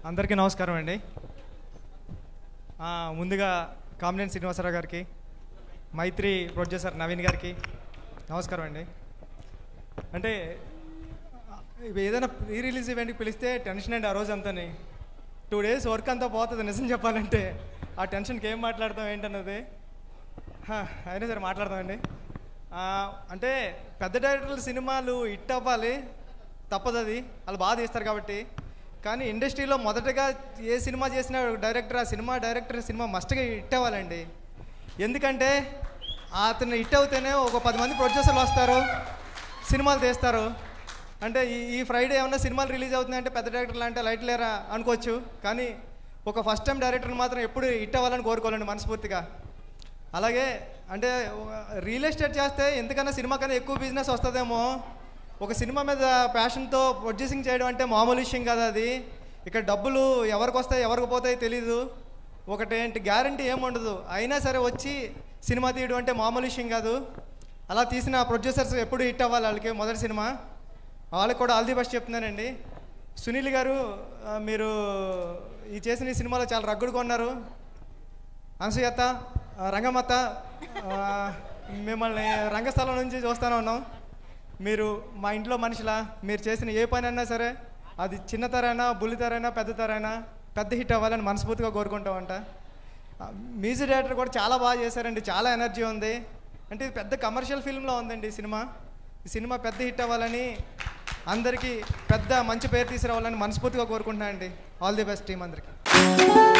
అందరికీ నమస్కారం అండి ఆ, ముందుగా కామినేని శ్రీనివాసరావు గారికి మైత్రి ప్రొడ్యూసర్ నవీన్ గారికి నమస్కారం అండి అంటే ఇవి ఏదైనా ప్రీ రిలీజ్ ఈవెంట్కి పిలిస్తే టెన్షన్ అండి ఆ రోజు అంతని టూ డేస్ వర్క్ అంతా పోతుంది నిజం చెప్పాలంటే ఆ టెన్షన్కి ఏం మాట్లాడతాం ఏంటన్నది హా, అయినా సరే మాట్లాడదామండి ఆ, అంటే పెద్ద డైరెక్టర్ల సినిమాలు హిట్ అవ్వాలి తప్పదు అది వాళ్ళు బాగా తీస్తారు కాబట్టి కానీ ఇండస్ట్రీలో మొదటగా ఏ సినిమా చేసిన డైరెక్టర్ ఆ సినిమా డైరెక్టర్ సినిమా మస్ట్గా హిట్ అవ్వాలండి ఎందుకంటే అతను హిట్ అవుతేనే ఒక పది మంది ప్రొడ్యూసర్లు వస్తారు సినిమాలు తీస్తారు అంటే ఈ ఈ ఫ్రైడే ఏమన్నా సినిమాలు రిలీజ్ అవుతున్నాయంటే పెద్ద డైరెక్టర్లు అంటే లైట్ లేరా అనుకోవచ్చు కానీ ఒక ఫస్ట్ టైం డైరెక్టర్ మాత్రం ఎప్పుడు హిట్ అవ్వాలని కోరుకోవాలండి మనస్ఫూర్తిగా అలాగే అంటే రియల్ ఎస్టేట్ చేస్తే ఎందుకన్నా సినిమా కన్నా ఎక్కువ బిజినెస్ వస్తుందేమో ఒక సినిమా మీద ప్యాషన్తో ప్రొడ్యూసింగ్ చేయడం అంటే మామూలు విషయం కాదు అది ఇక్కడ డబ్బులు ఎవరికి వస్తాయి ఎవరికి పోతాయి తెలీదు ఒకటేంటి గ్యారంటీ ఏముండదు అయినా సరే వచ్చి సినిమా తీయడం అంటే మామూలు విషయం కాదు అలా తీసిన ప్రొడ్యూసర్స్ ఎప్పుడు హిట్ అవ్వాలి వాళ్ళకి మొదటి సినిమా వాళ్ళకి కూడా ఆల్ ది బెస్ట్ చెప్తున్నానండి సునీల్ గారు ఆ, మీరు ఈ చేసిన ఈ సినిమాలో చాలా రగ్గుడుగా ఉన్నారు అనసూయత్త ఆ, రంగమ్మత్త ఆ, మిమ్మల్ని రంగస్థలం నుంచి చూస్తూనే ఉన్నాం మీరు మా ఇంట్లో మనిషిలా మీరు చేసిన ఏ పని అయినా సరే అది చిన్న తరైనా బుల్లి తరైనా పెద్ద తరైనా పెద్ద హిట్ అవ్వాలని మనస్ఫూర్తిగా కోరుకుంటామంట ఆ, మ్యూజిక్ డైరెక్టర్ కూడా చాలా బాగా చేశారండి చాలా ఎనర్జీ ఉంది అంటే ఇది పెద్ద కమర్షియల్ ఫిల్మ్లో ఉందండి ఈ సినిమా ఈ సినిమా పెద్ద హిట్ అవ్వాలని అందరికీ పెద్ద మంచి పేరు తీసుకురావాలని మనస్ఫూర్తిగా కోరుకుంటున్నాను అండి ఆల్ ది బెస్ట్ టీం అందరికీ